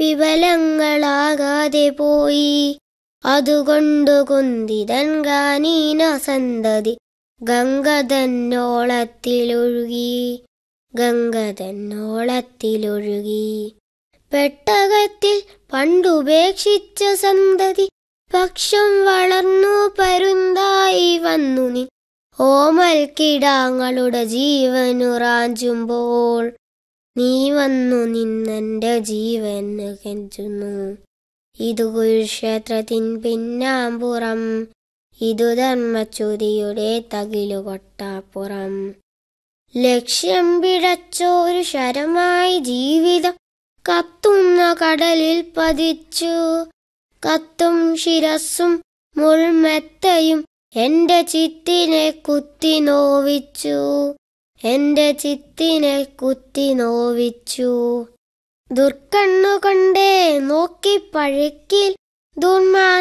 വിപലങ്ങളാകാതെ പോയി അതുകൊണ്ടു കുന്തിതൻ ഗാനീന സന്തതി ഗംഗതന്നോളത്തിലൊഴുകി ഗംഗതന്നോളത്തിലൊഴുകി പെട്ടകത്തിൽ പണ്ടുപേക്ഷിച്ച സന്തതി പക്ഷം വളർന്നു പരുന്തായി വന്നു നീ ഓമൽ കിടാങ്ങളുടെ ജീവനുറാഞ്ചുമ്പോൾ നീ വന്നു നിന്നെന്റെ ജീവന് കെഞ്ചുന്നു ഇതു കുരുക്ഷേത്രത്തിൻ പിന്നാമ്പുറം ഇതു ധർമ്മച്യുതിയുടെ തകിലു കൊട്ടാപ്പുറം ലക്ഷ്യം പിഴച്ചൊരു ശരമായി ജീവിതം കത്തുന്ന കടലിൽ പതിച്ചു കത്തും ശിരസ്സും മുൾമെത്തയും എന്റെ ചിത്തിനെ കുത്തി നോവിച്ചു എന്റെ ചിത്തിനെ കുത്തി നോവിച്ചു ദുർക്കണ്ണുകൊണ്ടേ നോക്കി പഴുക്കിൽ ദുർമാ